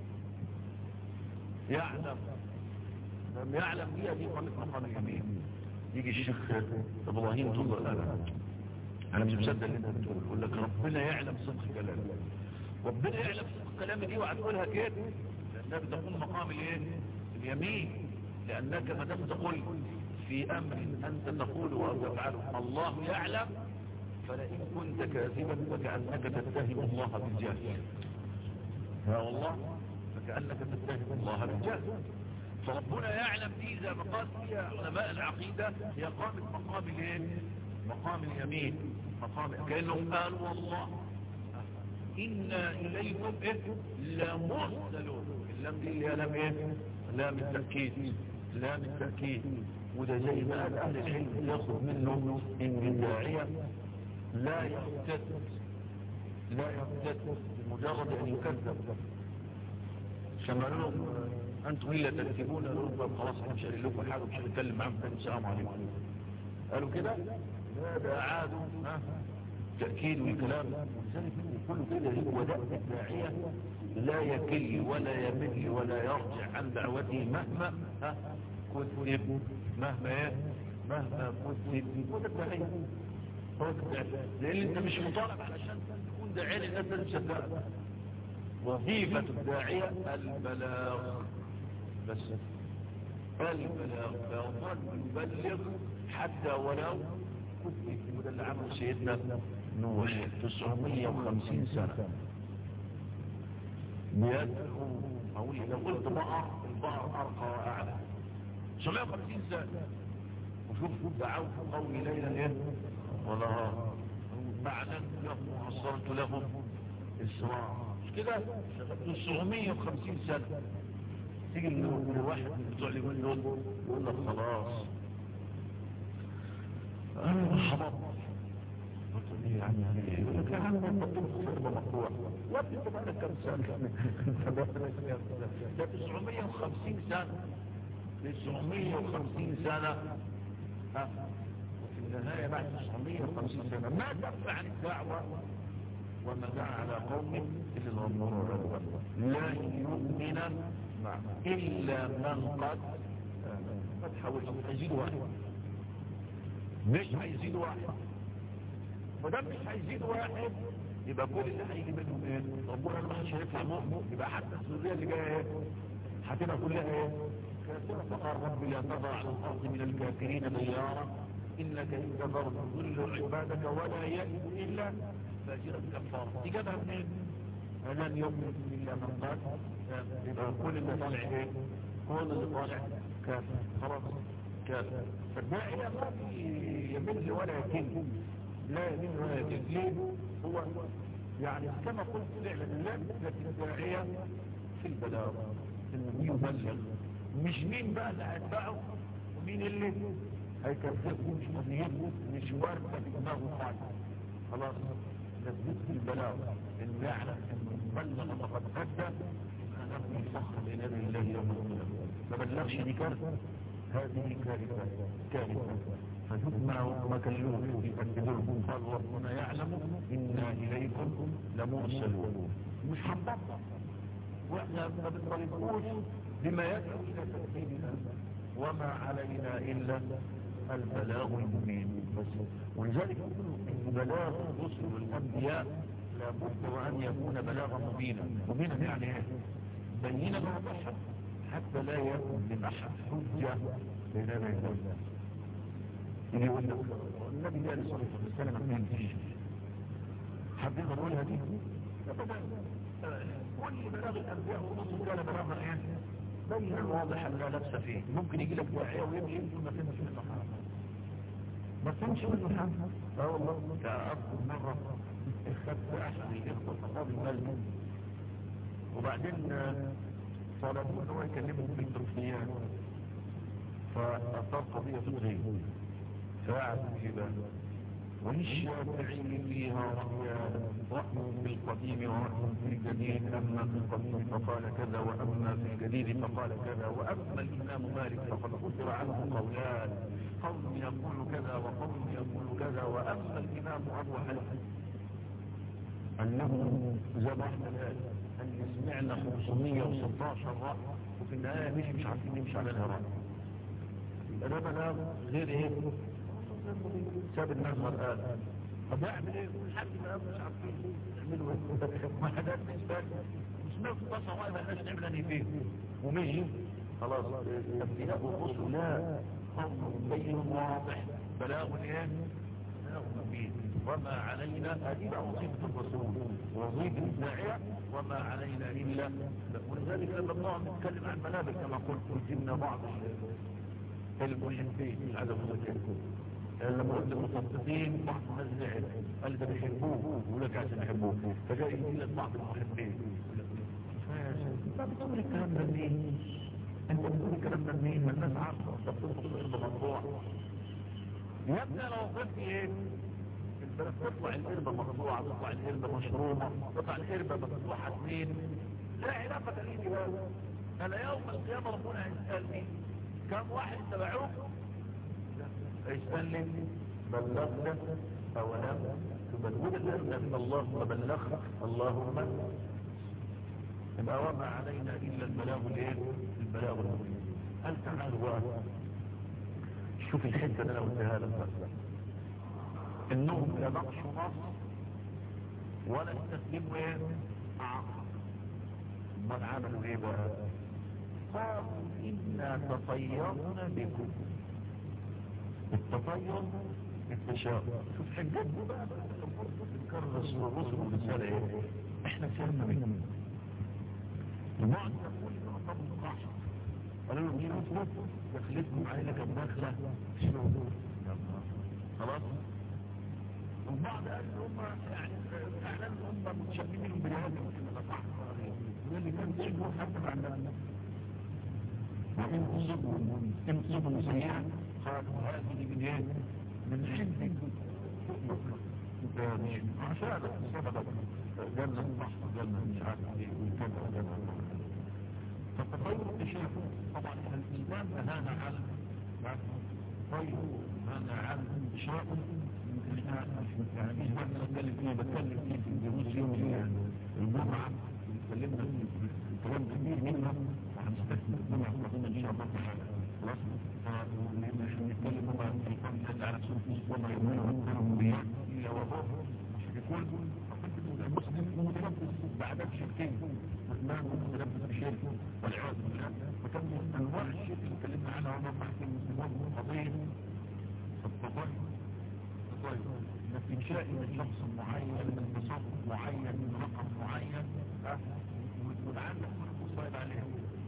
يعلم لم يعلم هي دي مقام اليمين يجي الشيخ ابراهيم تقول له لا لا انا مش مصدق اللي انت بتقول يقول لك ربنا يعلم صدق كلامي ربنا يعلم صدق كلامي دي وهتقولها كده لانها بتكون مقام الايه اليمين لانك ما دام تقول في امر انت تقوله او تفعله الله يعلم فلئن كنت كاذبا فكانك تتهم الله بالجهل يا والله فكانك تتهم الله بالجهل فربنا يعلم دي زي ما قال فيها علماء العقيدة هي قامت مقام الايه مقام اليمين مقام كأنهم قالوا والله إنا إليكم إيه لمرسلون اللام دي اللي هي لام إيه لام التأكيد لام التأكيد وده زي ما قال أهل العلم ياخذ منه إن الداعية لا يرتد لا يرتد بمجرد أن يكذب كما لهم أنتم إلا تكتبون لهم خلاص احنا مش قايل لكم حاجة مش هنتكلم معاكم تاني السلام عليكم قالوا كده لا ده عادوا ها تأكيد والكلام ولذلك كل كده هو ده الداعية لا يكل ولا يمل ولا يرجع عن دعوته مهما ها كذب مهما ايه مهما كذب هو ده الداعية هو ده الداعية لان انت مش مطالب علشان تكون داعية للناس لازم تصدقك وظيفة الداعية البلاغ بس البلاغ فيظل يبلغ حتى ولو كذب وده اللي عمله سيدنا نوح 950 سنة بيدعو أقول لو قلت بقر البقر أرقى وأعلى 950 سنة وشوف دعوت قومي ليلا إيه ونهار بعدا لهم وحصلت لهم الصراع مش كده 950 سنة تيجي الواحد من بتوع اليومين دول يقول لك خلاص انا حبط قلت ليه يا عم يقول لك يا عم انت بتنفخ في مقطوع وابني انت بقالك كام سنه ده 950 سنه 950 سنه ها وفي النهايه بعد 950 سنه ما ترفع عن الدعوه وما دعا على قوم الا الغمور لا يؤمن الا من قد ما تحاولش تزيد واحد مش هيزيد واحد وده مش هيزيد واحد يبقى كل اللي هيجي منهم ايه ربنا ما مش هيطلع مؤمن يبقى حتى السوريه اللي جايه ايه هتبقى كلها ايه كافره فقال رب لا تضع على الارض من الكافرين ديارا انك ان تذر تضل عبادك ولا يأتي الا فاجرا كفارا دي جابها منين؟ لن يؤمن الا من قال يبقى كل اللي طالع ايه؟ كل اللي طالع كافر خلاص كافر فالداعية ما يمل ولا يكل لا يمل ولا يكل ليه هو يعني كما قلت فعلا لازمة الداعية في البلاغ انه يبلغ مش مين بقى اللي هيتبعه ومين اللي هيكذبه مش مذنبه مش وارد في دماغه حاجه خلاص لازمة البلاغ انه يعلم انه بلغ فقد ادى انا ابني فخر بين يدي الله يوم القيامه ما بلغش دي كارثه هذه كارثة كارثة فجمعوا ما كلوه يكذبون قال ربنا يعلم إنا إليكم لمرسلون مش هنبطل واحنا ما بنطالبوش بما يدعو إلى تكذيبنا وما علينا إلا البلاغ المبين بس ولذلك يقولوا إن بلاغ الرسل والأنبياء لابد وأن يكون بلاغا مبينا مبينا يعني ايه؟ بينا واضحا حتى لا يكون لأحد حجة بين يدي الله اللي يقول لك النبي قال صلى الله عليه وسلم ما ينتهيش حد يقدر يقولها دي ابدا كل بلاغ الانبياء والرسل كان بلاغا ايه بينا واضحا لا لبس فيه ممكن يجي لك داعيه ويمشي يقول ما فهمش منه حاجه ما فهمش منه حاجه اه والله كأذكر مره خدت احد الاخوه الخطاب المال وبعدين طلبوا ان هو يكلمهم في التلفزيون فاثار قضيه فقهيه فقعد كده والشافعي فيها رأي بالقديم ورأي بالجديد أما في القديم فقال كذا وأما في الجديد فقال كذا وأما الإمام مالك فقد أثر عنه قولان قوم يقول كذا وقوم يقول كذا وأما الإمام أبو حنيفة أنه زي ما احنا أن سمعنا 516 رأي وفي النهاية مش مش عارفين نمشي على الهراء ده بلاغ غير ايه ساب الناس مرآن طب يعمل ايه لحد ما مش عارفين يعملوا ايه ما حدا بالنسبه لي مش نفس بصر واحد ما احناش نعمل اني فيه ومشي خلاص الانبياء والرسل لا قوم بين واضح بلاغ ايه بلاغ مبين وما علينا هذه بقى وظيفه الرسول وظيفه الداعيه وما علينا الا ولذلك لما بنقعد نتكلم عن منابر كما قلت جبنا بعض المحبين مش عدم ذكركم لما قلت المصدقين بعض الناس زعل قال ده بيحبوه يقول لك عشان يحبوه فجاء يجي لك بعض المحبين ما بتقول الكلام ده منين؟ انت بتقول الكلام ده منين؟ ما الناس عارفه انت بتقول الارض مقطوع يا ابني لو قلت ايه؟ البلد تطلع القربة مقطوعة تطلع القربة مشرومة تطلع القربة مفتوحة اثنين لا علاقة لي بهذا انا يوم القيامة ربنا هيسألني كم واحد تبعوك يسألني بلغت أو لم تبلغ الأسلام اللهم بلغت اللهم يبقى وما علينا إلا البلاغ الايه البلاغ المبين هل تعالوا بقى شوف الحته اللي انا قلتها لك بقى انهم لا نقشوا نص ولا استخدموا ايه عقل امال عملوا ايه بقى قالوا انا تطيرنا بكم التطير التشاؤم شوف حجات بقى تكرس الرسل والرسالة ايه احنا فهمنا منهم البعض يقول انه طب القحط قالوا له جيبوا فلوس دخلتكم علينا كانت داخله شنو خلاص البعض قال ان هم يعني فعلا هم متشبهين باليهود كده صح اللي كان تشبهوا حتى مع الناس وإن تصبوا إن تصبوا سيئة قالوا هذه من ايه؟ من عند عشان سبب جنة البحر جنة مش عارف ايه وكذا وكذا فالتطور التشابه طبعا الإسلام نهانا عن طيب هذا عن تشابه يعني مش بس بتكلم فيه بتكلم فيه في الدروس يوم الجمعة اتكلمنا في كلام كبير منها وهنستثمر الجمعة قادمة إن شاء الله تعالى خلاص نتكلم هما في قول الله تعالى سورة وما يؤمنون كلهم بها إلا وهو مشركون المسلم متلبس بعدد شركين والإسلام متلبس بشرك والعياذ بالله وكم أنواع الشرك اللي اتكلمنا عنها وما معك المسلمون قضية التطير التطير إنشاء من شخص معين من تصرف معين من رقم معين والعالم مصايب عليه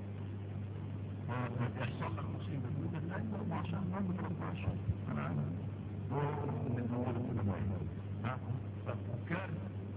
ويحصل لك مصيبة جدا لأنه عشان ما متربعش أنا عارف هو من أول كل مرة ها فكان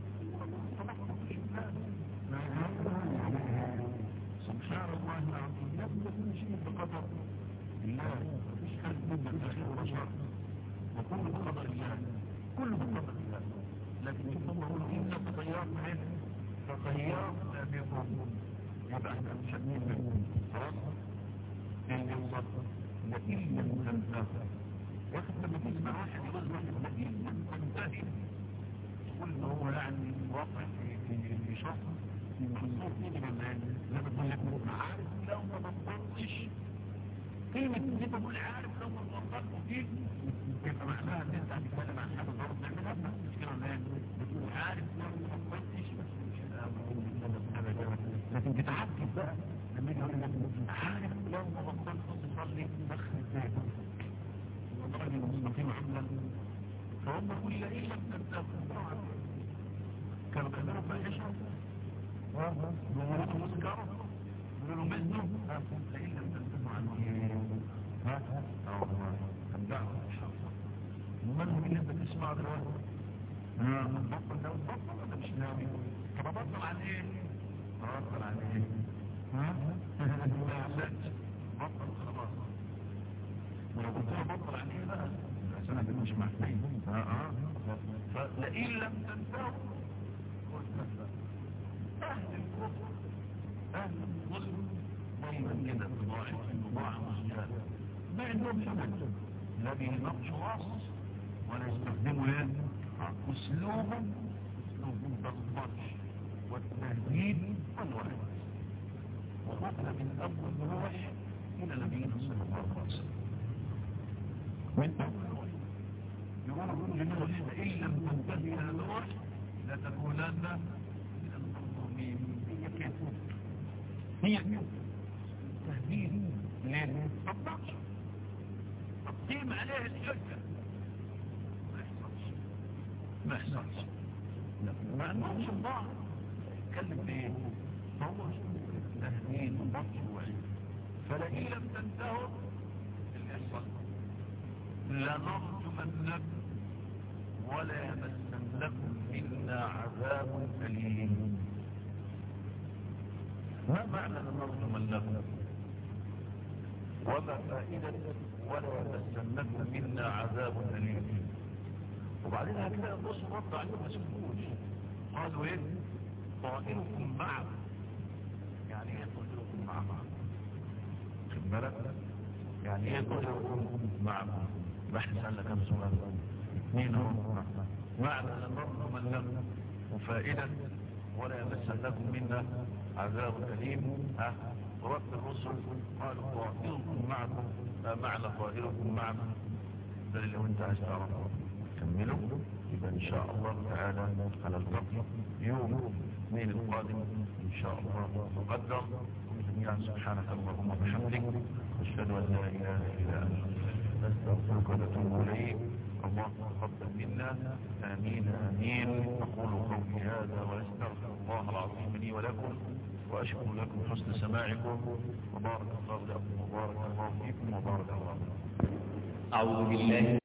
سبحان الله العظيم يبدو كل شيء بقدر الله مفيش حد من الأخير بشر وكل بقدر الله كل بقدر الله لكن يقولون إن تغيرت منه تغيرنا بكم يبقى احنا مشدين منكم خلاص لأن الله لئن لم تنتهوا واخد لما تسمع واحد يقول واحد لئن لم تنتهي تقول ان هو يعني واقع في في شخص في محصور فيه من لما تقول لك عارف لو ما بطلتش قيمة ان انت تقول عارف لو ما بطلتش دي يبقى معناها ان انت هتتكلم عن حاجة ضرب تعملها مش كده ولا بتقول عارف لو ما بطلتش بس مش لكن تتعجب بقى لما يجي يقول لك عارف لو ما بطلت تصلي دخل ازاي والله المستقيم عملا فهم كل ايه لم تنتهوا كانوا كانوا فاحشة بيقولوا مسكرة بيقولوا مزنوا لئن لم تنتهوا عنه ها اه كان دعوة ان شاء الله المهم اللي انت تسمع دلوقتي ها بطل لو بطل ولا مش ناوي طب ابطل عن ايه؟ ابطل عن ايه؟ ها؟ ما يعلمش بطل خلاص ولو قلت له بطل عن ايه بقى؟ عشان انا مش محتاجين اه اه فلئن لم تنتهوا اهل الكفر اهل الظلم دايما كده تضاعف المضاعف زياده ما عندهم شمال لا بيناقش راس ولا يستخدموا ايه؟ اسلوبهم اسلوب البطش والتهديد والوعد وقفنا من اول نوح الى نبينا صلى الله عليه وسلم من اول نوح يقول لنوح ان لم تنتهي يا نوح لتكونن من المظلومين هي كده هي كده تهديد ليه؟ طبقش تقيم عليه الحجه ما يحصلش ما يحصلش ما عندهمش الله يتكلم بايه فهو تهديد وبطش وعيد فلئن لم تنتهوا اللي يحصل لنرجمنكم ولا يمسنكم منا عذاب أليم ما معنى لنرجمنكم وما فائدة ولا يمسنكم منا عذاب أليم وبعدين هتلاقي النص رد عليهم ما سكتوش قالوا ايه طائركم معكم يعني ايه طائركم معكم خد بالك يعني ايه طائركم معكم بحث عن كم سؤال مين هو معنى لمر من لم وفائدة ولا يمسنكم منا عذاب أليم ها ورد الرسل قالوا طائركم معكم ما معنى طائركم معكم ده اللي لو انت عايز تعرفه كملوا يبقى ان شاء الله تعالى على البقي يوم اثنين القادم ان شاء الله مقدر جميعا سبحانك اللهم وبحمدك اشهد ان لا اله الا انت نستغفرك ونتوب اليك اللهم تقبل منا امين امين اقول قولي هذا واستغفر الله العظيم لي ولكم واشكر لكم حسن سماعكم وبارك الله لكم وبارك الله فيكم وبارك الله أعوذ بالله